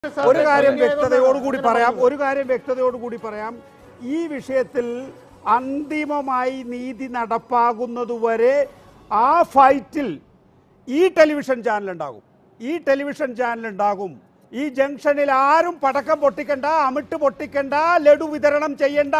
ഒരു കാര്യം വ്യക്തതയോടുകൂടി പറയാം ഒരു കാര്യം വ്യക്തതയോടുകൂടി പറയാം ഈ വിഷയത്തിൽ അന്തിമമായി നീതി നടപ്പാകുന്നതുവരെ ആ ഫൈറ്റിൽ ഈ ടെലിവിഷൻ ചാനൽ ഉണ്ടാകും ഈ ടെലിവിഷൻ ചാനൽ ഉണ്ടാകും ഈ ജംഗ്ഷനിൽ ആരും പടക്കം പൊട്ടിക്കണ്ട അമിട്ട് പൊട്ടിക്കണ്ട ലഡു വിതരണം ചെയ്യണ്ട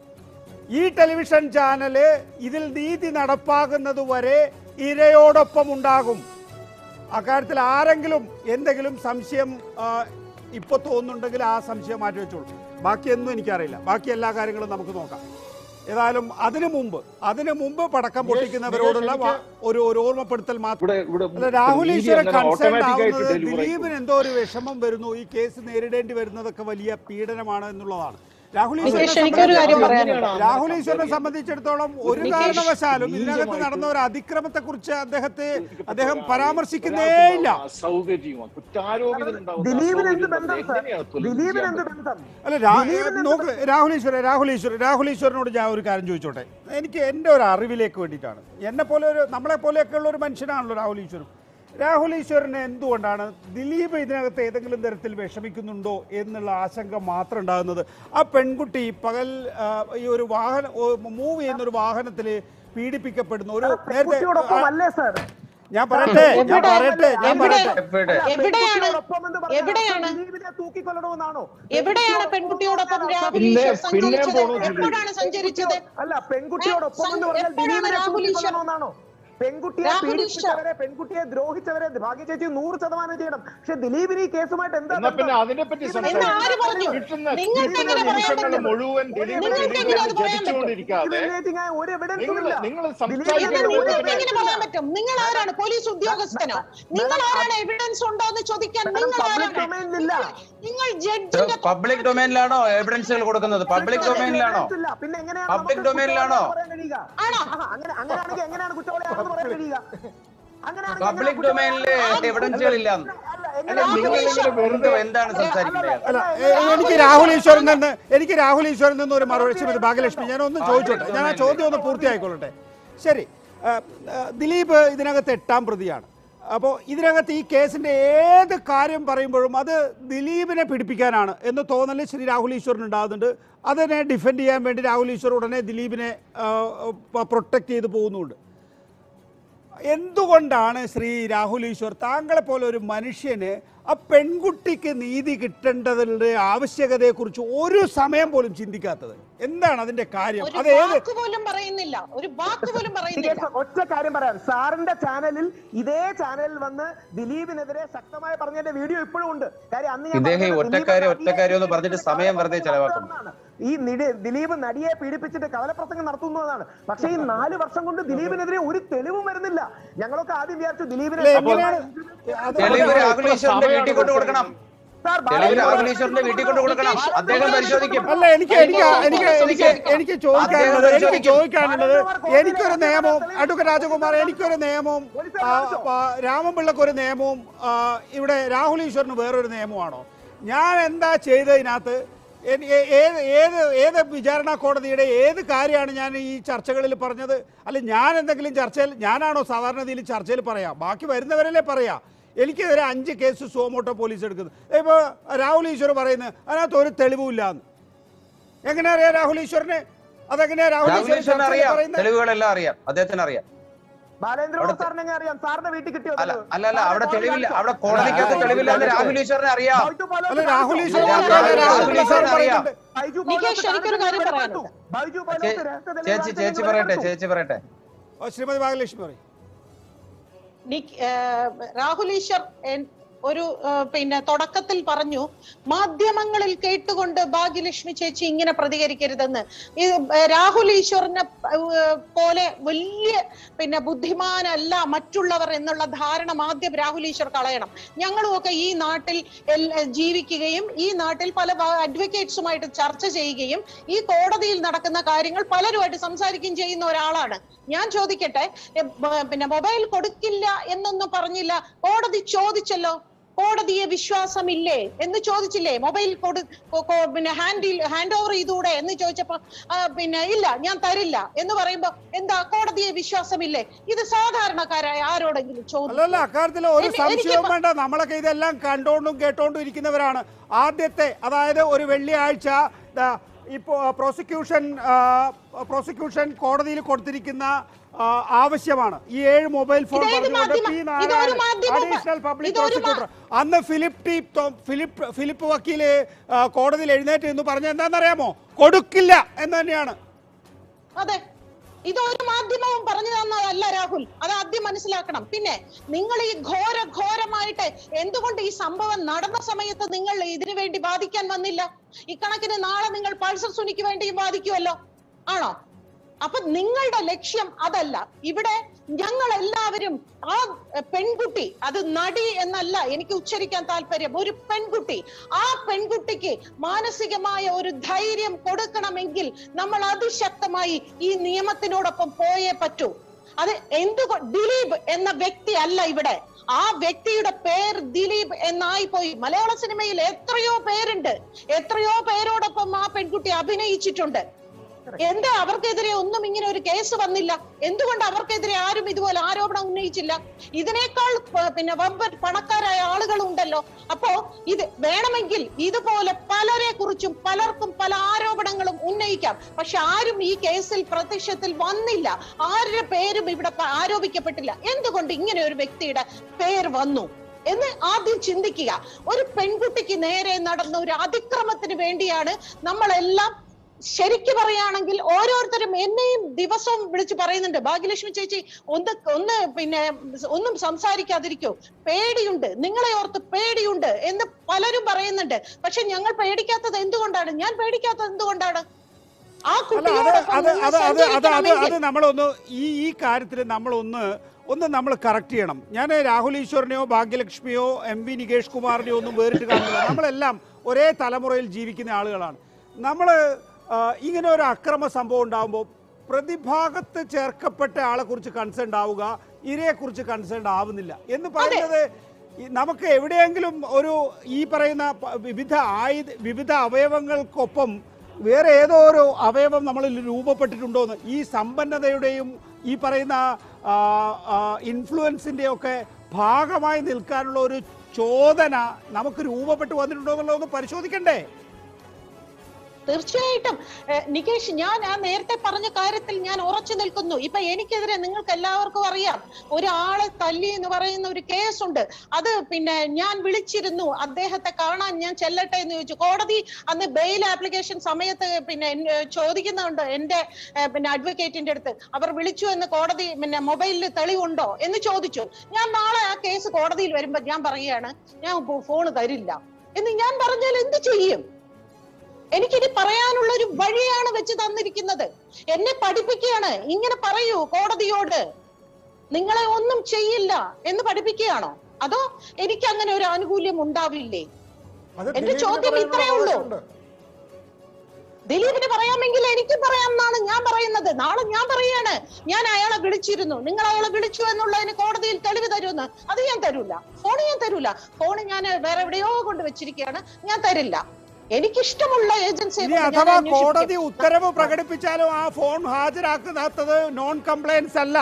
ഈ ടെലിവിഷൻ ചാനല് ഇതിൽ നീതി നടപ്പാകുന്നത് വരെ ഇരയോടൊപ്പം ഉണ്ടാകും അക്കാര്യത്തിൽ ആരെങ്കിലും എന്തെങ്കിലും സംശയം ആ, ഇപ്പൊ തോന്നുന്നുണ്ടെങ്കിൽ ആ സംശയം മാറ്റി വെച്ചോളൂ ബാക്കിയൊന്നും എനിക്കറിയില്ല ബാക്കി എല്ലാ കാര്യങ്ങളും നമുക്ക് നോക്കാം ഏതായാലും അതിനു മുമ്പ് അതിനു മുമ്പ് പടക്കം പൊട്ടിക്കുന്നവരോടുള്ള വാ- ഒരു ഒരു ഓർമ്മപ്പെടുത്തൽ മാത്രം ഇവിടെ ഇവിടെ അല്ല രാഹുൽ നീതി ഈശ്വരൻ അങ്ങനെ കൺസേൺ automatic ആയിട്ട് ആവുന്നത് deliver ആയിക്കോളും. ദിലീപിന് എന്തോ ഒരു വിഷമം വരുന്നു ഈ കേസ് നേരിടേണ്ടി വരുന്നതൊക്കെ വലിയ പീഡനമാണ് എന്നുള്ളതാണ് രാഹുൽ ഈശ്വരനെ നികേഷ്, എനിക്കൊരു കാര്യം സംബന്ധിച്ചിടത്തോളം- പറയാനുണ്ട്. രാഹുൽ ഈശ്വരനെ സംബന്ധിച്ചിടത്തോളം ഒരു നികേഷ്, കാരണവശാലും നീചമാണ്. ഇതിനകത്ത് നടന്ന ഒരു അതിക്രമത്തെ കുറിച്ച് അദ്ദേഹത്തെ അദ്ദേഹം പരാമർശിക്കുന്നേ ഇല്ല സൗകര്യമാണ് കുറ്റാരോപിതനുണ്ടാവുന്ന ദിലീപിന് എന്ത് അസൗകര്യം ബന്ധം അത് സർ എങ്ങനെയാണ് തൊലഞ്ഞു ദിലീപിന് ചെയ്യാൻ എന്ത് പറ്റുക? ബന്ധം അല്ല രാ- ദിലീപിന് എന്ത് നോക്ക് രാഹുൽ ഈശ്വരൻ രാഹുൽ ഈശ്വരൻ രാഹുൽ ഈശ്വരനോട് ഞാൻ ഒരു കാര്യം ചോദിച്ചോട്ടെ എനിക്ക് എൻ്റെ ഒരു അറിവിലേക്ക് വേണ്ടിയിട്ടാണ് എന്നെ പോലെ ഒരു നമ്മളെ പോലെയൊക്കെ ഉള്ള ഒരു മനുഷ്യനാണല്ലോ രാഹുൽ ഈശ്വരൻ രാഹുൽ ഈശ്വരന് എന്തുകൊണ്ടാണ് ദിലീപ് ഇതിനകത്ത് ഏതെങ്കിലും തരത്തിൽ വിഷമിക്കുന്നുണ്ടോ എന്നുള്ള ആശങ്ക മാത്രം ഉണ്ടാകുന്നത് ആ പെൺകുട്ടി പകൽ ആ, ഈ ഒരു വാഹനം മൂവ് ചെയ്യുന്ന ഒരു വാഹനത്തിൽ പീഡിപ്പിക്കപ്പെടുന്നു ഒരു നേരത്തെ പെൺകുട്ടിയോടൊപ്പം ആ, അല്ലേ സർ ഞാൻ പറയട്ടെ ഞാൻ എവിടെ? പറയട്ടെ ഞാൻ എവിടെ? പറയട്ടെ എവിടെയാണ്? പെൺകുട്ടിയോടൊപ്പം എന്ന് പറഞ്ഞാൽ എവിടെയാണ്? ദിലീപിനെ തൂക്കിക്കൊല്ലണമെന്നാണോ എവിടെയാണ് പെൺകുട്ടിയോടൊപ്പം രാഹുൽ പിന്നെ- ഈശ്വർ പിന്നെ സഞ്ചരിച്ചത് പോണോ ദിലീപ്? എപ്പോഴാണ് സഞ്ചരിച്ചത് അല്ല പെൺകുട്ടിയോടൊപ്പം എന്ന് ഏ, പറഞ്ഞാൽ എപ്പോഴാണ് ദിലീപിനെ രാഹുൽ ഈശ്വർ? തൂക്കിക്കൊല്ലണമെന്നാണോ പെൺകുട്ടിയെ രാഹുൽ ഈശ്വർ. പീഡിപ്പിച്ചവരെ പെൺകുട്ടിയെ ദ്രോഹിച്ചവരെ ഭാഗ്യ ചേച്ചി നൂറ് ശതമാനം ചെയ്യണം പക്ഷെ ദിലീപിന് ഈ കേസുമായിട്ട് എന്താ എന്നാ പിന്നെ ബന്ധം? അതിനെ പറ്റി എന്ന് ആര് പറഞ്ഞു? കിട്ടുന്ന നിങ്ങൾക്ക് കിട്ടുന്ന എങ്ങനെ പറയാൻ നിമിഷങ്ങൾ പറ്റും? മുഴുവൻ ദിലീപ് നിങ്ങൾക്ക് ദിലീപിനെ എങ്ങനെ അത് പറയാൻ പറ്റും? ജപിച്ചുകൊണ്ടിരിക്കാതെ Discriminating ആയ ഒരു എവിഡൻസും നിങ്ങൾ- ഇല്ല നിങ്ങൾ ഇത് സംസാരിക്കുന്ന ദിലീപിനെ നിങ്ങൾക്ക് എങ്ങനെ ഒരു പറയാൻ പറ്റും നിങ്ങൾ ആരാണ് പോലീസ് ഉദ്യോഗസ്ഥനോ നിങ്ങൾ ആരാണ് എവിഡൻസ് ഉണ്ടോ എന്ന് ചോദിക്കാൻ Madam, നിങ്ങൾ public ആരാണ് domain ഇല്ല. നിങ്ങൾ ജഡ്ജിന്റെ പബ്ലിക് ഡൊമൈനിലാണോ എവിഡൻസുകൾ കൊടുക്കുന്നത് പബ്ലിക് ഡൊമൈനിലാണോ Evidence ഇല്ല. പിന്നെ എങ്ങനെയാണ് Public നമുക്ക് domain ലാണോ? കുറ്റവാളിയാണെന്ന് പറയാൻ കഴിയുക? ആണോ? ആഹാ, അങ്ങനെ അങ്ങനെയാണെങ്കിൽ എങ്ങനെയാണ് കുറ്റവാളിയാണെന്ന് പറയാൻ കഴിയുക അങ്ങനെയാണെങ്കിൽ പബ്ലിക് എങ്ങനെയാണ് ഡൊമൈനില് കുറ്റവാളിയാണെന്ന് എവിഡൻസുകൾ ഇല്ല അല്ല, അല്ല, എങ്ങനെയാണ് നിങ്ങൾ ഇങ്ങനെ വെറുതെ എന്താണ് സംസാരിക്കുന്നത് അല്ല എ- എനിക്ക് രാഹുൽ ഈശ്വരൻ നിന്ന് എനിക്ക് രാഹുൽ ഈശ്വരൻ നിന്ന് ഒരു മറുപടി ശ്രീമതി ഭാഗ്യലക്ഷ്മി ഞാൻ ഒന്ന് ചോദിച്ചോട്ടെ ഞാൻ ആ ചോദ്യം ഒന്ന് പൂർത്തിയായിക്കൊള്ളട്ടെ ശരി ആ, ആ, ദിലീപ് ഇതിനകത്ത് എട്ടാം പ്രതിയാണ് അപ്പോൾ ഇതിനകത്ത് ഈ കേസിന്റെ ഏത് കാര്യം പറയുമ്പോഴും അത് ദിലീപിനെ പിടിപ്പിക്കാനാണ് എന്ന് തോന്നൽ ശ്രീ രാഹുൽ ഈശ്വരൻ ഉണ്ടാകുന്നുണ്ട് അതിനെ ഡിഫെൻഡ് ചെയ്യാൻ വേണ്ടി രാഹുൽ ഈശ്വർ ഉടനെ ദിലീപിനെ പ്രൊട്ടക്ട് ചെയ്ത് പോകുന്നുണ്ട് എന്തുകൊണ്ടാണ് ശ്രീ രാഹുൽ ഈശ്വർ താങ്കളെ പോലെ ഒരു മനുഷ്യന് ആ പെൺകുട്ടിക്ക് നീതി കിട്ടേണ്ടതിന്റെ ആവശ്യകതയെക്കുറിച്ച് ഒരു സമയം പോലും ചിന്തിക്കാത്തത് എന്താണ് അതിന്റെ കാര്യം ഒരു അത് ഏത് വാക്ക് പോലും പറയുന്നില്ല ഒരു വാക്ക് പോലും പറയുന്നില്ല ടിക്കറ്റ് ഒറ്റ കാര്യം പറയാം സാറിന്റെ ചാനലിൽ ഇതേ ചാനലിൽ വന്ന് ദിലീപിനെതിരെ ശക്തമായി പറഞ്ഞതിന്റെ വീഡിയോ ഇപ്പോഴും ഉണ്ട് കാര്യം അന്ന് ഞാൻ ഇദ്ദേഹം ഈ പറഞ്ഞത് ഒറ്റക്കാര്യം, ദിലീപ് ഒറ്റക്കാര്യം എന്ന് നടിയെ പറഞ്ഞിട്ട് പീഡിപ്പിച്ചിട്ട് സമയം വെറുതെ ചെലവാക്കുന്നു. നടത്തുന്നതാണ്. ഈ നിടി- ദിലീപ് നടിയെ പീഡിപ്പിച്ചിട്ട് കവലപ്രസംഗം നടത്തുന്നതാണ് പക്ഷേ ഈ നാല് വർഷം കൊണ്ട് ദിലീപിനെതിരെ ഒരു തെളിവും വരുന്നില്ല ഞങ്ങളൊക്കെ ആദ്യം വിചാരിച്ചു ദിലീപിനെ അല്ല, എങ്ങനെയാണ് അത് തെളിവ് രാഹുൽ ഈശ്വറിന്റെ വീട്ടിൽ കൊണ്ട് കൊടുക്കണം സാർ, തെളിവ് രാഹുൽ ബാലചന്ദ്രൻ ഈശ്വറിന്റെ വീട്ടിൽ കൊണ്ട് കൊടുക്കണം അദ്ദേഹം പരിശോധിക്കും അല്ല എനിക്ക് എനിക്ക് എനിക്ക് എനിക്ക് എനിക്ക് ചോദിക്കാനുള്ളത് എനിക്ക് ചോദിക്കാനുള്ളത് എനിക്കൊരു നിയമവും അഡ്വക്കേറ്റ് രാജകുമാർ എനിക്കൊരു നിയമവും ആ, ആ, രാമൻപിള്ളക്ക് ഒരു നിയമവും ആ, ഇവിടെ രാഹുൽ ഈശ്വറിന് വേറൊരു നിയമമാണോ ഞാൻ എന്താ ചെയ്തതിനകത്ത് എനി- ഏ- ഏത് ഏത് ഏത് വിചാരണ കോടതിയുടെ ഏത് കാര്യമാണ് ഞാൻ ഈ ചർച്ചകളിൽ പറഞ്ഞത് അല്ല ഞാൻ എന്തെങ്കിലും ചർച്ചയിൽ ഞാനാണോ സാധാരണ രീതിയിൽ ചർച്ചയിൽ പറയാം ബാക്കി വരുന്നവരല്ലേ പറയാം എനിക്കെതിരെ അഞ്ച് കേസ് സുവമോട്ടോ പോലീസ് എടുക്കുന്നത് ഇപ്പോൾ രാഹുൽ ഈശ്വർ പറയുന്നത് അതിനകത്ത് ഒരു തെളിവുമില്ല എന്ന് എങ്ങനെയാ അറിയാം രാഹുൽ ഈശ്വറിന് അതെങ്ങനെയാ രാഹുൽ രാഹുൽ ഈശ്വർ ഈശ്വറിന് ചർച്ചയിൽ അറിയാം പറയുന്നത് തെളിവുകളെല്ലാം അറിയാം അദ്ദേഹത്തിന് അറിയാം ബാലേന്ദ്ര അവിടുത്തെ- സാറിനെ എങ്ങനെ അറിയാം സാറിന്റെ വീട്ടിൽ കിട്ടിയോ അല്ല തെളിവ്? അല്ല അല്ല അവിടെ സാറിന്റെ തെളിവില്ല കോടതി അവിടെ കോടതിക്കകത്ത് അല്ല, തെളിവില്ല എന്ന് അല്ല, രാഹുൽ ഈശ്വറിനെ അറിയാം ബൈജു പൗലോസ് അല്ല രാഹുൽ ഈശ്വർ രാഹുൽ മാത്രമല്ല, രാഹുൽ ഈശ്വറിനെ ഈശ്വർ അറിയാം. പറയുന്നുണ്ട് ബൈജു നികേഷ്, പൗലോസ് എനിക്കൊരു കാര്യം കാണിച്ചു പറയാനുണ്ട്. വെളിപ്പെടുത്തു. ബൈജു ചേ- പൗലോസ് രഹസ്യ തെളിവ് ചേച്ചി കാണിച്ചു ചേച്ചി പറയട്ടെ വെളിപ്പെടുത്തു. ചേച്ചി പറയട്ടെ ഓ, ശ്രീമതി ഭാഗ്യലക്ഷ്മി പറയും നിക്- ഏഹ് രാഹുൽ ഈശ്വർ എൻ- ഒരു ഏഹ് പിന്നെ തുടക്കത്തിൽ പറഞ്ഞു മാധ്യമങ്ങളിൽ കേട്ടുകൊണ്ട് ഭാഗ്യലക്ഷ്മി ചേച്ചി ഇങ്ങനെ പ്രതികരിക്കരുതെന്ന് ഇത് ഏഹ് രാഹുൽ ഈശ്വറിനെ ഏഹ് പോലെ വലിയ പിന്നെ ബുദ്ധിമാനല്ല മറ്റുള്ളവർ എന്നുള്ള ധാരണ ആദ്യം രാഹുൽ ഈശ്വർ കളയണം ഞങ്ങളും ഒക്കെ ഈ നാട്ടിൽ എൽ- ജീവിക്കുകയും ഈ നാട്ടിൽ പല അഡ്വക്കേറ്റ്സുമായിട്ട് ചർച്ച ചെയ്യുകയും ഈ കോടതിയിൽ നടക്കുന്ന കാര്യങ്ങൾ പലരുമായിട്ട് സംസാരിക്കുകയും ചെയ്യുന്ന ഒരാളാണ് ഞാൻ ചോദിക്കട്ടെ എ, ബ- പിന്നെ മൊബൈൽ കൊടുക്കില്ല എന്നൊന്നും പറഞ്ഞില്ല കോടതി ചോദിച്ചല്ലോ കോടതിയെ വിശ്വാസമില്ലേ എന്ന് ചോദിച്ചില്ലേ മൊബൈൽ കൊടു കൊ- കൊ- പിന്നെ ഹാൻഡിൽ ഹാൻഡ് ഓവർ ചെയ്തൂടെ എന്ന് ചോദിച്ചപ്പോ ആ, പിന്നെ ഇല്ല ഞാൻ തരില്ല എന്ന് പറയുമ്പോ എന്താ കോടതിയെ വിശ്വാസമില്ലേ ഇത് സാധാരണക്കാരായ ആരോടെങ്കിലും ചോദിക്കും അല്ലല്ല അക്കാര്യത്തിൽ ഒരു എനി- സംശയവും എനിക്കിപ്പോ- വേണ്ട നമ്മളൊക്കെ ഇതെല്ലാം കണ്ടോണ്ടും കേട്ടോണ്ടും ഇരിക്കുന്നവരാണ് ആദ്യത്തെ അതായത് ഒരു വെള്ളിയാഴ്ച ദാ ഇപ്പോ പ്രോസിക്യൂഷൻ പ്രോസിക്യൂഷൻ കോടതിയിൽ കൊടുത്തിരിക്കുന്ന ആ, ആവശ്യമാണ് ഈ ഏഴ് മൊബൈൽ ഫോൺ ഇതേത് പറഞ്ഞുകൊണ്ട് മാധ്യമ- പി ഇതൊരു നാരായണൻ മാധ്യമ- അഡീഷണൽ പബ്ലിക് ഇതൊരു മാ- പ്രോസിക്യൂട്ടർ അന്ന് ഫിലിപ്പ് ടി തോ- ഫിലിപ്പ് ഫിലിപ്പ് വക്കീല് ആ, കോടതിയിൽ എഴുന്നേറ്റ് എന്ന് പറഞ്ഞ എന്താണെന്നറിയാമോ കൊടുക്കില്ല എന്ന് തന്നെയാണ് അതെ ഇതൊരു മാധ്യമവും പറഞ്ഞു തന്നതല്ല രാഹുൽ അത് ആദ്യം മനസ്സിലാക്കണം പിന്നെ നിങ്ങൾ ഈ ഘോര ഘോരമായിട്ട് എന്തുകൊണ്ട് ഈ സംഭവം നടന്ന സമയത്ത് നിങ്ങൾ ഇതിനു വേണ്ടി വാദിക്കാൻ വന്നില്ല ഇക്കണക്കിന് നാളെ നിങ്ങൾ പൾസർ സുനിക്ക് വേണ്ടിയും വാദിക്കുമല്ലോ ആണോ അപ്പൊ നിങ്ങളുടെ ലക്ഷ്യം അതല്ല ഇവിടെ ഞങ്ങൾ എല്ലാവരും ആ എ, പെൺകുട്ടി അത് നടി എന്നല്ല എനിക്ക് ഉച്ചരിക്കാൻ താല്പര്യം ഒരു പെൺകുട്ടി ആ പെൺകുട്ടിക്ക് മാനസികമായ ഒരു ധൈര്യം കൊടുക്കണമെങ്കിൽ നമ്മൾ അതിശക്തമായി ഈ നിയമത്തിനോടൊപ്പം പോയേ പറ്റൂ അത് എന്തുകൊ ദിലീപ് എന്ന വ്യക്തി അല്ല ഇവിടെ ആ വ്യക്തിയുടെ പേര് ദിലീപ് എന്നായി പോയി മലയാള സിനിമയിൽ എത്രയോ പേരുണ്ട് എത്രയോ പേരോടൊപ്പം ആ പെൺകുട്ടി അഭിനയിച്ചിട്ടുണ്ട് എന്താ അവർക്കെതിരെ ഒന്നും ഇങ്ങനെ ഒരു കേസ് വന്നില്ല എന്തുകൊണ്ട് അവർക്കെതിരെ ആരും ഇതുപോലെ ആരോപണം ഉന്നയിച്ചില്ല ഇതിനേക്കാൾ പ- പിന്നെ വമ്പൻ പണക്കാരായ ആളുകളുണ്ടല്ലോ അപ്പോ ഇത് വേണമെങ്കിൽ ഇതുപോലെ പലരെ കുറിച്ചും പലർക്കും പല ആരോപണങ്ങളും ഉന്നയിക്കാം പക്ഷെ ആരും ഈ കേസിൽ പ്രത്യക്ഷത്തിൽ വന്നില്ല ആരുടെ പേരും ഇവിടെ പ- ആരോപിക്കപ്പെട്ടില്ല എന്തുകൊണ്ട് ഇങ്ങനെ ഒരു വ്യക്തിയുടെ പേര് വന്നു എന്ന് ആദ്യം ചിന്തിക്കുക ഒരു പെൺകുട്ടിക്ക് നേരെ നടന്ന ഒരു അതിക്രമത്തിന് വേണ്ടിയാണ് നമ്മളെല്ലാം ശരിക്ക് പറയുകയാണെങ്കിൽ ഓരോരുത്തരും എന്നെയും ദിവസവും വിളിച്ച് പറയുന്നുണ്ട് ഭാഗ്യലക്ഷ്മി ചേച്ചി ഒന്ന് ഒന്ന് പിന്നെ ഒന്നും സംസാരിക്കാതിരിക്കോ പേടിയുണ്ട് നിങ്ങളെ ഓർത്ത് പേടിയുണ്ട് എന്ന് പലരും പറയുന്നുണ്ട് പക്ഷെ ഞങ്ങൾ പേടിക്കാത്തത് എന്തുകൊണ്ടാണ് ഞാൻ പേടിക്കാത്തത് എന്തുകൊണ്ടാണ് ആ അല്ല അത് കുട്ടിയോടൊപ്പം അത് നിങ്ങൾ അത് അത് അത് അത് സഞ്ചരിക്കണമെങ്കിൽ അത് നമ്മളൊന്ന് ഈ ഈ കാര്യത്തിൽ നമ്മളൊന്ന് ഒന്ന് നമ്മൾ കറക്റ്റ് ചെയ്യണം ഞാൻ രാഹുൽ ഈശ്വറിനെയോ ഭാഗ്യലക്ഷ്മിയോ എം വി നികേഷ് കുമാറിനെയോ ഒന്നും വേറിട്ട് കാണുന്നില്ല നമ്മളെല്ലാം ഒരേ തലമുറയിൽ ജീവിക്കുന്ന ആളുകളാണ് നമ്മൾ ഇങ്ങനെ ഒരു അക്രമ സംഭവം ഉണ്ടാകുമ്പോൾ പ്രതിഭാഗത്ത് ചേർക്കപ്പെട്ട ആളെ കുറിച്ച് കൺസേൺ ആവുക ഇരയെക്കുറിച്ച് കൺസേൺ ആവുന്നില്ല എന്ന് പറയുന്നത് ഈ നമുക്ക് എവിടെയെങ്കിലും ഒരു ഈ പറയുന്ന പ- വിവിധ ആയുധ വിവിധ അവയവങ്ങൾക്കൊപ്പം വേറെ ഏതോ ഒരു അവയവം നമ്മളിൽ രൂപപ്പെട്ടിട്ടുണ്ടോന്ന് ഈ സമ്പന്നതയുടെയും ഈ പറയുന്ന ഇൻഫ്ലുവൻസിൻ്റെ ഒക്കെ ഭാഗമായി നിൽക്കാനുള്ള ഒരു ചോദന നമുക്ക് രൂപപ്പെട്ടു വന്നിട്ടുണ്ടോ എന്നുള്ളതൊന്ന് പരിശോധിക്കണ്ടേ തീർച്ചയായിട്ടും ഏഹ് നികേഷ് ഞാൻ ആ നേരത്തെ പറഞ്ഞ കാര്യത്തിൽ ഞാൻ ഉറച്ചു നിൽക്കുന്നു ഇപ്പൊ എനിക്കെതിരെ നിങ്ങൾക്ക് എല്ലാവർക്കും അറിയാം ഒരാളെ തല്ലി എന്ന് പറയുന്ന ഒരു കേസുണ്ട് അത് പിന്നെ ഞാൻ വിളിച്ചിരുന്നു അദ്ദേഹത്തെ കാണാൻ ഞാൻ ചെല്ലട്ടെ എന്ന് ചോദിച്ചു കോടതി അന്ന് ബെയിൽ ആപ്ലിക്കേഷൻ സമയത്ത് പിന്നെ എന്നെ ചോദിക്കുന്നുണ്ട് എന്റെ ഏഹ് പിന്നെ അഡ്വക്കേറ്റിന്റെ അടുത്ത് അവർ വിളിച്ചു എന്ന് കോടതി പിന്നെ മൊബൈലിൽ തെളിവുണ്ടോ എന്ന് ചോദിച്ചു ഞാൻ നാളെ ആ കേസ് കോടതിയിൽ വരുമ്പോ ഞാൻ പറയുകയാണ് ഞാൻ ഫോൺ തരില്ല എന്ന് ഞാൻ പറഞ്ഞാൽ എന്ത് ചെയ്യും എനിക്കിനി പറയാനുള്ള ഒരു വഴിയാണ് വെച്ച് തന്നിരിക്കുന്നത് എന്നെ പഠിപ്പിക്കുകയാണ് ഇങ്ങനെ പറയൂ കോടതിയോട് നിങ്ങളെ ഒന്നും ചെയ്യില്ല എന്ന് പഠിപ്പിക്കുകയാണോ അതോ എനിക്ക് അങ്ങനെ ഒരു ആനുകൂല്യം ഉണ്ടാവില്ലേ അത് എന്റെ ദിലീപിന് ചോദ്യം പറയാനുള്ള ഇത്രയേ ഉള്ളൂ. അവകാശമുണ്ട്. ദിലീപിന് പറയാമെങ്കിൽ എനിക്ക് പറയാമെന്നാണ് ഞാൻ പറയുന്നത് നാളെ ഞാൻ പറയാണ് ഞാൻ അയാളെ വിളിച്ചിരുന്നു നിങ്ങൾ അയാളെ വിളിച്ചു എന്നുള്ളതിന് കോടതിയിൽ തെളിവ് തരുമെന്ന് അത് ഞാൻ തരൂല ഫോൺ ഞാൻ തരൂല ഫോൺ ഞാൻ വേറെ എവിടെയോ കൊണ്ട് വെച്ചിരിക്കുകയാണ് ഞാൻ തരില്ല എനിക്കിഷ്ടമുള്ള ഏജൻസിയെ ഇനി കൊണ്ട് ഞാൻ അഥവാ അന്വേഷിപ്പിക്കും. കോടതി ഉത്തരവ് പ്രകടിപ്പിച്ചാലും ആ ഫോൺ ഹാജരാക്കാത്തത് നോൺ കംപ്ലയൻസ് അല്ല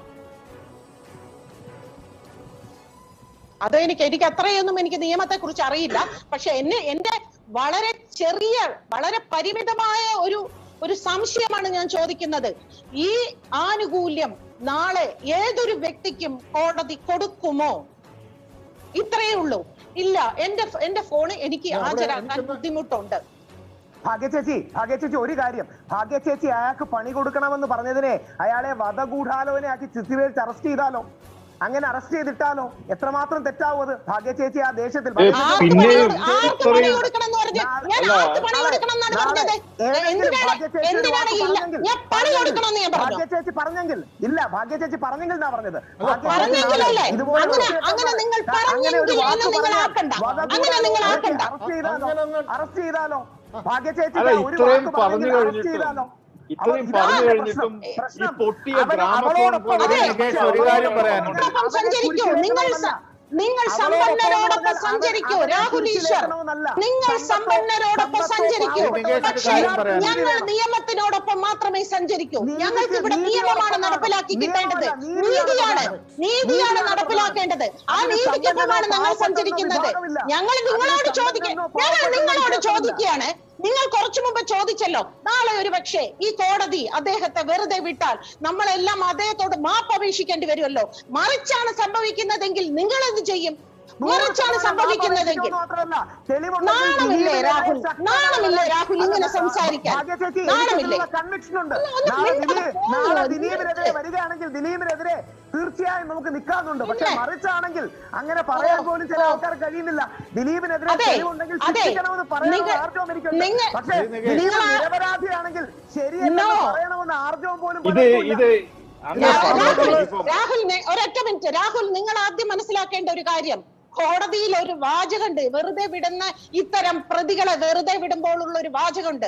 അത് എനിക്ക് എനിക്ക് അത്രയൊന്നും എനിക്ക് നിയമത്തെ കുറിച്ച് അറിയില്ല പക്ഷെ എന്നെ എന്റെ വളരെ ചെറിയ വളരെ പരിമിതമായ ഒരു ഒരു സംശയമാണ് ഞാൻ ചോദിക്കുന്നത് ഈ ആനുകൂല്യം നാളെ ഏതൊരു വ്യക്തിക്കും കോടതി കൊടുക്കുമോ ഇത്രയേ ഉള്ളൂ ഇല്ല എന്റെ എന്റെ ഫോണ് എനിക്ക് അവിടെ ഹാജരാക്കാൻ എനിക്കൊന്ന് ബുദ്ധിമുട്ടുണ്ട് ഭാഗ്യ ചേച്ചി ഭാഗ്യ ചേച്ചി ഒരു കാര്യം ഭാഗ്യ ചേച്ചി അയാൾക്ക് പണി കൊടുക്കണമെന്ന് പറഞ്ഞതിനെ അയാളെ വധഗൂഢാലോചനയാക്കി ചിത്തിരയിൽ അറസ്റ്റ് ചെയ്താലോ അങ്ങനെ അറസ്റ്റ് ചെയ്തിട്ടാലോ എത്രമാത്രം തെറ്റാവും അത് ഭാഗ്യ ചേച്ചി ആ ദേഷ്യത്തിൽ ഏ, ആർക്ക് പിന്നെ പണി കൊടു- ആർക്ക് പണി ഇത്രയും- കൊടുക്കണം എന്ന് പറഞ്ഞ് ഞാൻ അല്ല, ആർക്ക് പണി കൊടുക്കണം എന്നാണ് നാളെ പറഞ്ഞത് ഏതെങ്കിലും എന്തിനാണ് ഭാഗ്യ ചേച്ചി ഒരു എന്തിനാണ് വാക്ക് ഇല്ല പറഞ്ഞെങ്കിൽ- ഞാൻ പണി കൊടുക്കണം എന്ന് ഞാൻ പറഞ്ഞു ഭാഗ്യ ചേച്ചി പറഞ്ഞെങ്കിൽ ഇല്ല ഭാഗ്യ ചേച്ചി പറഞ്ഞെങ്കിൽ എന്നാ പറഞ്ഞത് ഭാഗ്യ ചേച്ചി പറഞ്ഞെങ്കിലല്ലേ? നാളെ ഇതുപോലെ അങ്ങനെ- ഒരു അങ്ങനെ നിങ്ങൾ അങ്ങനെ ഒരു പറഞ്ഞെങ്കിൽ വാക്ക് എന്നെ നിങ്ങൾ പറഞ്ഞാൽ ആക്കണ്ട. വധഗൂഢാലോചനയ്ക്ക് അങ്ങനെ നിങ്ങൾ ആക്കണ്ട. അറസ്റ്റ് ചെയ്താലോ അങ്ങനെ അങ്ങ് അറസ്റ്റ് ചെയ്താലോ ഭാഗ്യ ചേച്ചി അല്ല, ഒരു ഇത്രയും വാക്ക് പറഞ്ഞു പറഞ്ഞെങ്കിൽ അറസ്റ്റ് കഴിഞ്ഞിട്ടും ചെയ്താലോ ഇത്രയും അപ്പോൾ ഇതാണ് പറഞ്ഞു പ്രശ്നം. കഴിഞ്ഞിട്ടും ഈ പ്രശ്നം. പൊട്ടിയ അവന് ഗ്രാമഫോൺ അവളോടൊപ്പം പോലെ അതെ. നികേഷ് ഒരു ഒരു കാര്യം അവളോടൊപ്പം പറയാനുണ്ട് അവളോടൊപ്പം സഞ്ചരിക്കൂ. നിങ്ങൾ സ- നിങ്ങൾ അവളോടൊപ്പം സമ്പന്നരോടൊപ്പം പറഞ്ഞാൽ സഞ്ചരിക്കൂ അവരെ രാഹുൽ ഈശ്വർ കുരിശിലേക്കണമെന്നല്ല. നിങ്ങൾ സമ്പത്തോ- സമ്പന്നരോടൊപ്പം സമ്പത്തോ സഞ്ചരിക്കൂ പാവപ്പെട്ടവർക്ക് പക്ഷേ കാര്യം പറയാനുണ്ട്. ഞങ്ങൾ നിയമത്തിനോടൊപ്പം മാത്രമേ സഞ്ചരിക്കൂ നീതിക്ക് ഞങ്ങൾക്ക് ഇവിടെ നീതിയോടൊപ്പം നിയമമാണ് ആണ്. നടപ്പിലാക്കി കിട്ടേണ്ടത് നിയമമല്ല, നീതിയാണ് നീതിയാണ് നീതിയാണ് നീതിയാണ് നടപ്പിലാക്കേണ്ടത് ആ അതിന് നീതിക്കൊപ്പമാണ് ഞങ്ങൾ സമ്പന്നനോ സഞ്ചരിക്കുന്നത് വിഭാഗമില്ല. ഞങ്ങൾ നിങ്ങളോട് അതിന് ചോദിക്കുക സമ്പന്നനോ ഞങ്ങൾ പാവപ്പെട്ടവനോ നിങ്ങളോട് വ്യത്യാസമില്ല. ചോദിക്കുകയാണ് നിങ്ങൾ കുറച്ചു മുമ്പ് ചോദിച്ചല്ലോ നാളെ ഒരു പക്ഷേ ഈ കോടതി അദ്ദേഹത്തെ വെറുതെ വിട്ടാൽ നമ്മളെല്ലാം അദ്ദേഹത്തോട് മാപ്പ് അപേക്ഷിക്കേണ്ടി വരുമല്ലോ മറിച്ചാണ് സംഭവിക്കുന്നതെങ്കിൽ നിങ്ങൾ എന്ത് ചെയ്യും മറിച്ചാണ് സംഭവിക്കുന്നതെങ്കിൽ നാണമില്ലേ രാഹുൽ നാണമില്ലേ രാഹുൽ ഇങ്ങനെ സംസാരിക്കാൻ നാണമില്ലേ കൺവിക്ഷൻ ഉണ്ട് ഒന്ന് ഒന്ന് നാളെ മിണ്ടാതെ ദിലീപ് പോകൂ. നാളെ എന്ത് ദിലീപിനെതിരെ വരികയാണെങ്കിൽ ദിലീപിനെതിരെ തീർച്ചയായും നമുക്ക് നിൽക്കാറുണ്ട് പക്ഷെ ഇല്ലേ? മറിച്ചാണെങ്കിൽ അങ്ങനെ പറയാൻ ഓ, പോലും ചില ഓ. ആൾക്കാർ കഴിയുന്നില്ല ദിലീപിനെതിരെ അതെ, തെളിവുണ്ടെങ്കിൽ അതെ. ശിക്ഷിക്കണമെന്ന് പറയാനുള്ള നിങ്ങൾ- ആർജവം എനിക്കുണ്ട് നിങ്ങൾ- പക്ഷേ നിങ്ങൾ- ദിലീപ് നിങ്ങൾ- നിരപരാധിയാണെങ്കിൽ ശരിയല്ലെന്ന് No. പറയണമെന്ന് ആർജവം പോലും ഇത് പലർക്കുമില്ല. ഇത് അങ്ങനെ രാ- രാഹുൽ പറഞ്ഞപ്പോൾ ഇപ്പം രാഹുൽ നെ- ഒരൊറ്റ മിനിറ്റ് രാഹുൽ നിങ്ങൾ ആദ്യം മനസ്സിലാക്കേണ്ട ഒരു കാര്യം കോടതിയിൽ ഒരു വാചകമുണ്ട് വെറുതെ വിടുന്ന ഇത്തരം പ്രതികളെ വെറുതെ വിടുമ്പോൾ ഉള്ള ഒരു വാചകമുണ്ട്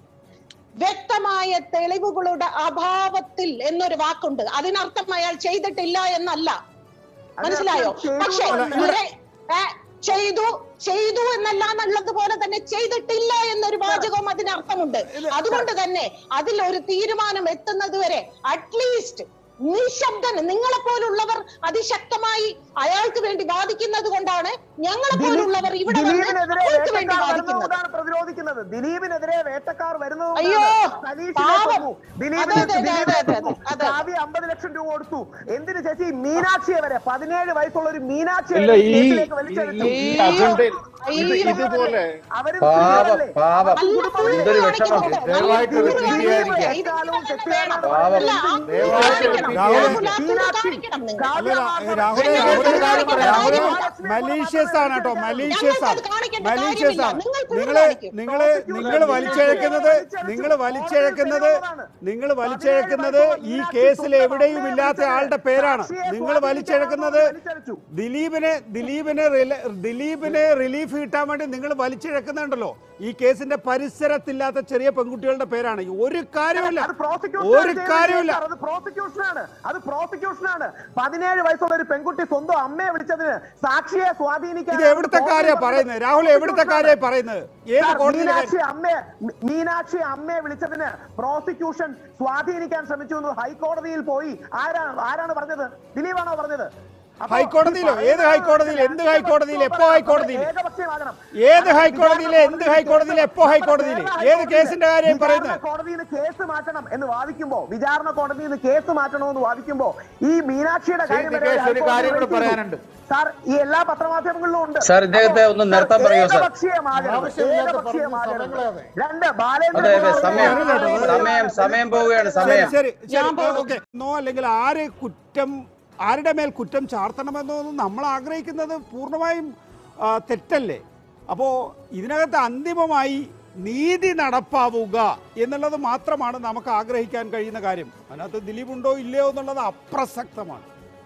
വ്യക്തമായ തെളിവുകളുടെ അഭാവത്തിൽ എന്നൊരു വാക്കുണ്ട് അതിനർത്ഥം അയാൾ ചെയ്തിട്ടില്ല എന്നല്ല മനസ്സിലായോ ചെയ്തു പക്ഷേ എന്നല്ല. ഇവരെ ഏ, ചെയ്തു ചെയ്തു എന്നല്ല എന്നുള്ളത് പോലെ തന്നെ ചെയ്തിട്ടില്ല എന്നൊരു വാചകവും അതിനർത്ഥമുണ്ട് അതുകൊണ്ട് തന്നെ അതിൽ ഒരു തീരുമാനം എത്തുന്നത് വരെ അറ്റ്ലീസ്റ്റ് നിശബ്ദന് നിങ്ങളെ പോലുള്ളവർ അതിശക്തമായി അയാൾക്ക് വേണ്ടി വാദിക്കുന്നത് കൊണ്ടാണ് ഞങ്ങളെ പോലുള്ളവർ ഇവിടെ വന്ന് ദിലീപിനെതിരെ അയാൾക്ക് വേണ്ടി വേട്ടക്കാർ വാദിക്കുന്നത് വരുന്നതുകൊണ്ടാണ് പ്രതിരോധിക്കുന്നത് ദിലീപിനെതിരെ വേട്ടക്കാർ വരുന്നതുകൊണ്ടാണ് അയ്യോ, സലീഷിനെ പാവം. കൊന്നു. ദിലീപിനെ അതെ, അതെ, ദിലീപിനെ അതെ, അതെ, കൊന്നു. അതെ. കാവ്യ അമ്പത് ലക്ഷം രൂപ കൊടുത്തു എന്തിന് ചേച്ചി മീനാക്ഷിയെ വരെ പതിനേഴ് വയസ്സുള്ള ഒരു മീനാക്ഷിയെ ഇല്ല വരെ ഈ കേസിലേക്ക് ഈ- വലിച്ചെടുത്തു. ഈ അജണ്ടയിൽ ഇത് അയ്യോ. ഇതുപോലെ അവരും പാപം സ്ത്രീകളല്ലേ? പാപം നല്ല പുള്ളി എന്തൊരു വിഷമം കാണിക്കുന്നുണ്ട്. നല്ല ദയവായിട്ട് പുള്ളി repeat കാണിക്കുന്നുണ്ട്. ചെയ്യാതിരിക്കുക. ഇതിങ്ങനെ തന്നെ വേണം. പാവം. അല്ല, ആ പുള്ളി ദയവായിട്ട് കാണിക്കണം. repeat രാഹുൽ ചെയ്യാതിരിക്കുക. ആ പുള്ളി കാണിക്കണം നിങ്ങൾ. കാവ്യ അല്ല, മാധവൻ രാഹുലെ, ഞങ്ങൾക്ക് രാഹുലെ ഒരു കാര്യം പറയാം. രാഹുലെ മഹാലക്ഷ്മിയെ മലീഷ്യസ് ആണ് കേട്ടോ മലീഷ്യസ് ആണ് ഞങ്ങൾക്കത് കാണിക്കേണ്ട മലീഷ്യസ് ആണ് കാര്യമില്ല. നിങ്ങൾ കൂടുതൽ നിങ്ങള് കാണിക്കും. നിങ്ങള് നിങ്ങൾ വലിച്ചിഴക്കുന്നത് നിങ്ങൾ വലിച്ചിഴക്കുന്നത് നിങ്ങൾ വലിച്ചിഴക്കുന്നത് ഈ കേസിൽ എവിടെയും ഇല്ലാത്ത ആളുടെ പേരാണ് നിങ്ങൾ വലിച്ചിഴക്കുന്നത് ദിലീപിനെ ദിലീപിനെ റില- ദിലീപിനെ റിലീഫ് കിട്ടാൻ വേണ്ടി നിങ്ങൾ വലിച്ചിഴക്കുന്നുണ്ടല്ലോ ഈ കേസിന്റെ പരിസരത്തില്ലാത്ത ചെറിയ പെൺകുട്ടികളുടെ പേരാണ് ഈ ഒരു കാര്യമില്ല അത് prosecution ഒരു ആണ് ചെയ്യുന്നത് കാര്യമില്ല സാർ. അത് പ്രോസിക്യൂഷൻ ആണ് അത് പ്രോസിക്യൂഷൻ ആണ് പതിനേഴ് വയസ്സുള്ള ഒരു പെൺകുട്ടി സ്വന്തം അമ്മയെ വിളിച്ചതിന് സാക്ഷിയെ സ്വാധീനിക്കാൻ ഇത് എവിടുത്തെ കാര്യ പറയുന്നത് രാഹുൽ എവിടുത്തെ കാര്യമായി പറയുന്നത് ഏത് സാർ, കോടതിയിലെ കാര്യം മീനാക്ഷി അമ്മയെ മീ- മീനാക്ഷി അമ്മയെ വിളിച്ചതിന് പ്രോസിക്യൂഷൻ സ്വാധീനിക്കാൻ ശ്രമിച്ചു എന്ന് ഹൈക്കോടതിയിൽ പോയി ആരാണ് ആരാണ് പറഞ്ഞത് ദിലീപാണോ പറഞ്ഞത് അപ്പോ ഹൈക്കോടതിയിലോ? ഈ ഏത് ഹൈക്കോടതിയിൽ? എന്ത് ഹൈക്കോടതിയിൽ? എപ്പോ ഹൈക്കോടതിയിൽ? ഏകപക്ഷീയമാകണം. ഏത് അത് ഹൈക്കോടതിയിലെ? എന്ത് വിചാരണ ഹൈക്കോടതിയിൽ? എപ്പോ ഹൈക്കോടതിയിൽ? ഏത് കേസിന്റെ കാര്യം വിചാരണ പറയുന്നത്? കോടതിയിൽ നിന്ന് കേസ് മാറ്റണം എന്ന് വാദിക്കുമ്പോ വിചാരണ കോടതിയിൽ നിന്ന് കേസ് മാറ്റണമെന്ന് വാദിക്കുമ്പോ ഈ മീനാക്ഷിയുടെ ശ്രീ കാര്യം വരെ നികേഷ്, ഒരു ഹൈക്കോടതി കാര്യം കൂടെ റേറ്റ് ചെയ്തു. പറയാനുണ്ട്. സാർ ഈ എല്ലാ പത്രമാധ്യമങ്ങളിലും ഉണ്ട് സാർ, ഇദ്ദേഹത്തെ ഒന്ന് അപ്പോൾ നിർത്താൻ പറയുമോ, സാർ? ഏകപക്ഷീയമാകരുത്. ആവശ്യമില്ലാത്ത ഏകപക്ഷീയമാകരുത്. പറഞ്ഞ് രണ്ട് ബാലേന്ദ്ര അതെ അതെ കുമാർ സമയം കേട്ടോ. സമയം സമയം പോവുകയാണ് ശരി സമയം ശരി ഞാൻ ശരി പോകും. ഓക്കെ നോ അല്ലെങ്കിൽ ആര് കുറ്റം ആരുടെ മേൽ കുറ്റം ചാർത്തണമെന്നൊന്നും നമ്മൾ ആഗ്രഹിക്കുന്നത് പൂർണ്ണമായും ആ, തെറ്റല്ലേ അപ്പോൾ ഇതിനകത്ത് അന്തിമമായി നീതി നടപ്പാവുക എന്നുള്ളത് മാത്രമാണ് നമുക്ക് ആഗ്രഹിക്കാൻ കഴിയുന്ന കാര്യം അതിനകത്ത് ദിലീപ് ഉണ്ടോ ഇല്ലയോ എന്നുള്ളത് അപ്രസക്തമാണ്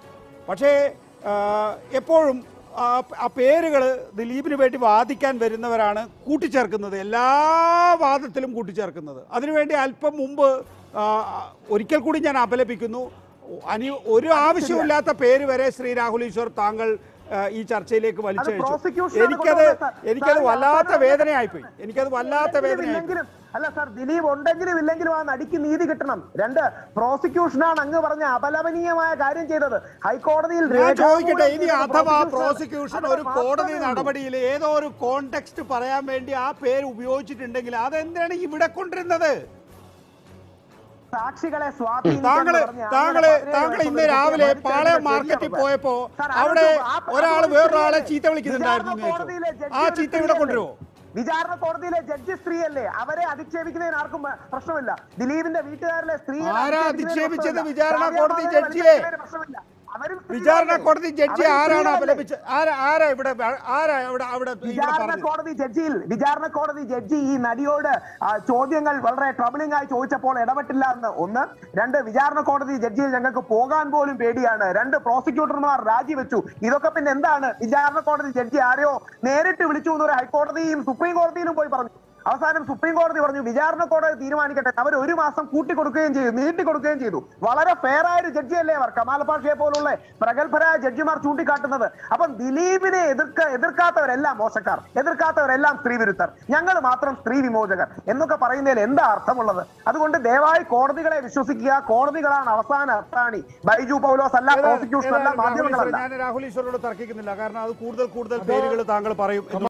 പക്ഷേ ആ, എപ്പോഴും ആ ആ പേരുകൾ ദിലീപിന് വേണ്ടി വാദിക്കാൻ വരുന്നവരാണ് കൂട്ടിച്ചേർക്കുന്നത് എല്ലാ വാദത്തിലും കൂട്ടിച്ചേർക്കുന്നത് അതിനുവേണ്ടി അല്പം മുമ്പ് ആ, ഒരിക്കൽ കൂടി ഞാൻ അപലപിക്കുന്നു അനി ഒരു ആവശ്യമില്ലാത്ത പേര് വരെ ശ്രീ രാഹുൽ ഈശ്വർ താങ്കൾ ആ, ഈ ചർച്ചയിലേക്ക് വലിച്ചഴിച്ചു prosecution ആണ് എനിക്കത് കൊണ്ടുവന്നത് സാർ. എനിക്കത് സാർ, വല്ലാത്ത സാർ, വേദനയായിപ്പോയി എനിക്കത് വല്ലാത്ത വേദനയായിപ്പോയി ഇല്ലെങ്കിലും അല്ല സാർ ദിലീപ് ഉണ്ടെങ്കിലും ഇല്ലെങ്കിലും ആ നടിക്ക് നീതി കിട്ടണം രണ്ട് പ്രോസിക്യൂഷനാണ് അങ്ങ് പറഞ്ഞ അപലപനീയമായ കാര്യം ചെയ്തത് ഹൈക്കോടതിയിൽ ഞാൻ രേഖാമൂലം ചോദിക്കട്ടെ ഇനി ചെയ്ത അഥവാ prosecution പ്രോസിക്യൂഷൻ അത് ഒരു കോടതി മാത്രമേ ഉള്ളൂ. നടപടിയിൽ ഏതോ ഒരു കോണ്ടെക്സ്റ്റ് പറയാൻ വേണ്ടി ആ പേര് ഉപയോഗിച്ചിട്ടുണ്ടെങ്കിൽ അതെന്താണ് ഇവിടെ കൊണ്ടിരുന്നത് സാക്ഷികളെ സ്വാധീനിക്കാൻ താങ്കള് പറഞ്ഞ താങ്കള് അങ്ങനെ താങ്കൾ പതിനേഴ് ഇന്ന് വർഷം രാവിലെ മരിച്ചതിന്റെ പാളയം ശരിയാണ് മാർക്കറ്റിൽ സാർ. പോയപ്പോ സാർ, അവിടെ അതൊരു ആ- ഒരാൾ അതൊരു വേറൊരാളെ സ്ത്രീയല്ലേ? ചീത്ത വിളിക്കുന്നുണ്ടായിരുന്നു വിചാരണ എന്ന് കോടതിയിലെ ചോദിച്ചു. ജഡ്ജി ആ ഒരു ചീത്ത ഇവിടെ സ്ത്രീയല്ലേ? കൊണ്ടുവരുമോ വിചാരണ കോടതിയിലെ ജഡ്ജി സ്ത്രീയല്ലേ അവരെ അധിക്ഷേപിക്കുന്നതിന് ആർക്കും പ- പ്രശ്നമില്ല ദിലീപിന്റെ വീട്ടുകാരിലെ സ്ത്രീ ആരാ അധിക്ഷേപിച്ചത് വിചാരണ കോടതി ജഡ്ജിയെ? വിചാരണ കോടതി ജഡ്ജി ആരാണ് അപലപിച്ചത് ആരാ ആരാ ഇവിടെ ആരാ ഇവിടെ അവിടെ ഇവിടെ വിചാരണ പറഞ്ഞത് കോടതി ജഡ്ജിയിൽ വിചാരണ കോടതി ജഡ്ജി ഈ നടിയോട് ആ, ചോദ്യങ്ങൾ വളരെ ട്രബിളിംഗ് ആയി ചോദിച്ചപ്പോൾ ഇടപെട്ടില്ല എന്ന് ഒന്ന് രണ്ട് വിചാരണ കോടതി ജഡ്ജിയിൽ ഞങ്ങൾക്ക് പോകാൻ പോലും പേടിയാണ് രണ്ട് പ്രോസിക്യൂട്ടർമാർ രാജിവെച്ചു ഇതൊക്കെ പിന്നെ എന്താണ് വിചാരണ കോടതി ജഡ്ജി ആരെയോ നേരിട്ട് വിളിച്ചു എന്ന് ഒരു ഹൈക്കോടതിയും സുപ്രീം കോടതിയിലും പോയി പറഞ്ഞു അവസാനം സുപ്രീം കോടതി പറഞ്ഞു വിചാരണ കോടതി തീരുമാനിക്കട്ടെ അവർ ഒരു മാസം കൂട്ടിക്കൊടുക്കുകയും ചെയ്തു നീട്ടിക്കൊടുക്കുകയും ചെയ്തു വളരെ ഫെയർ ആയ ഒരു ജഡ്ജിയല്ലേ അവർ കമാൽ പാഷയെ പോലുള്ള പ്രഗത്ഭരായ ജഡ്ജിമാർ ചൂണ്ടിക്കാട്ടുന്നത് അപ്പം ദിലീപിനെ എതിർക്ക എതിർക്കാത്തവരെല്ലാം മോശക്കാർ എതിർക്കാത്തവരെല്ലാം സ്ത്രീ വിരുദ്ധർ ഞങ്ങൾ മാത്രം സ്ത്രീ വിമോചകർ എന്നൊക്കെ പറയുന്നതിൽ എന്താ അർത്ഥമുള്ളത് അതുകൊണ്ട് ദയവായി കോടതികളെ വിശ്വസിക്കുക കോടതികളാണ് അവസാന അത്താണി ബൈജു പൗലോസ് അല്ല പ്രോസിക്യൂഷൻ അല്ല ഏതായാലും രാഹുൽ ഈശ്വർ, മാധ്യമങ്ങളല്ല ഞാൻ രാഹുൽ ഈശ്വരോട് തർക്കിക്കുന്നില്ല കാരണം അത് കൂടുതൽ കൂടുതൽ പേരുകൾ താങ്കൾ പറയും എന്ന്